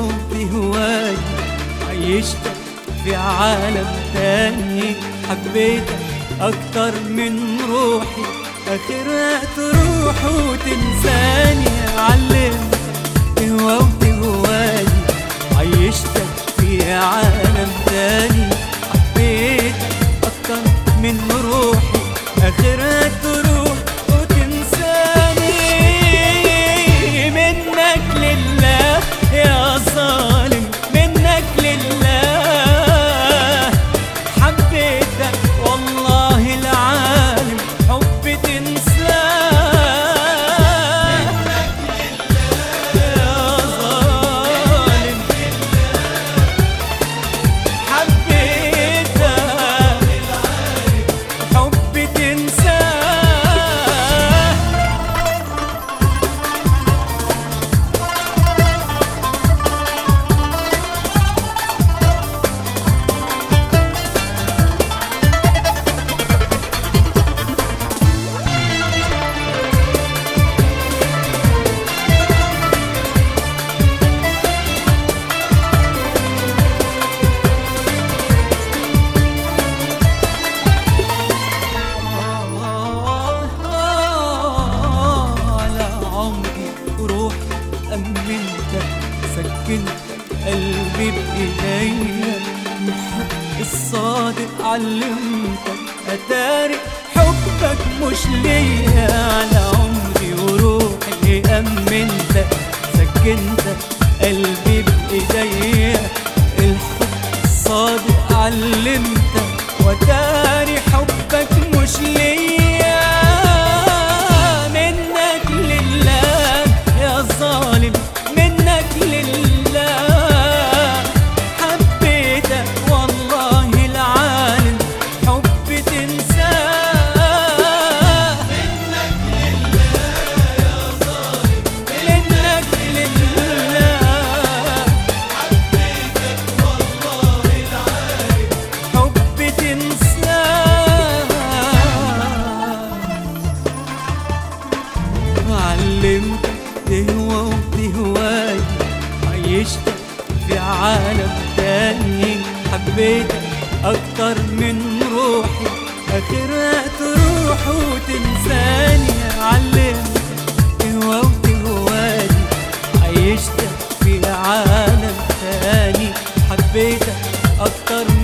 وبهواي عيشتك في عالم تاني حبيتك أكتر من روحي آخرها تروح وتنساني علمتك تهوى وتهواي عيشتك في عالم تاني حبيتك أكتر من روحي آخرها تروح وتنساني منك لله يا ظالم منك لله حبيتك والله العالم حب تنساه يا ظالم حبيتك حب تنساه على عمري وروحي أمنتك سكنتك قلبي بإيديا الحب الصادق علمتك أتاري حبك مش ليا على عمري وروحي أمنتك سكنتك قلبي بإيديا الحب الصادق علمتك وتاري حبك مش ليا منك لله يا ظالم منك لله حبيتك والله العالم حب تنساه منك لله حب تنساه علمتك تهوى وتهواي عيشتك في عالم تاني حبيتك أكتر من روحي آخرها تروح وتنساني علمتك تهوى وتهواي عيشتك في عالم تاني حبيتك أكتر